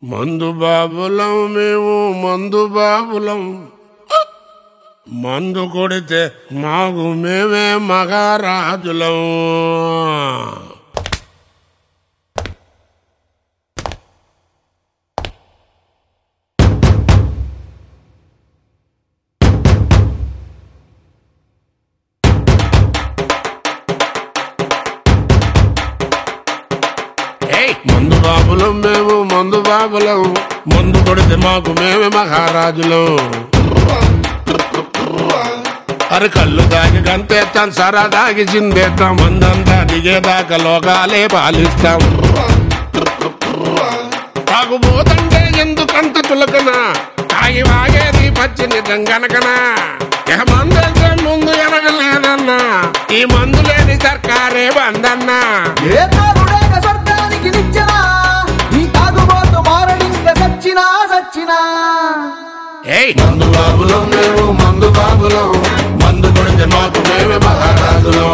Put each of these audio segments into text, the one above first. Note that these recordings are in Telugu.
మందు బాబులం మేము మందు బాబులం మందు కొడితే మాకు మేమే మహారాజులం ఏయ్! మందు బాబులం మేము మందు బాబులం మందు కొడితే మాకు మేమే మహారాజులం అరే కళ్ళు దాగి గంతేస్తాం సరా దాగి చిందేస్తాం మందంతా దిగేదాకా లోకాలే పాలిస్తాం తాగుబోతంటే ఎందుకంత చులకన తాగి వాగేది పచ్చి నిజం గనకనా ఇక మందంటే ముందు ఎనగలేదన్నా ఈ మందు లేని సర్కారే బందన్నా ఏ తాగుడేక స్వర్గానికి నిచ్చెనా ఈ తాగుబోతు మారడింక సచ్చినా సచ్చినా ఏయ్ మందు బాబులం మేము మందు బాబులం మందు కొడితే మాకు మేమే మహారాజులం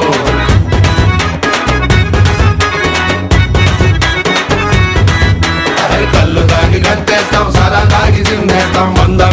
అరే కళ్ళు తాగి గంతేస్తాం సరా తాగి చిందేస్తాం మంద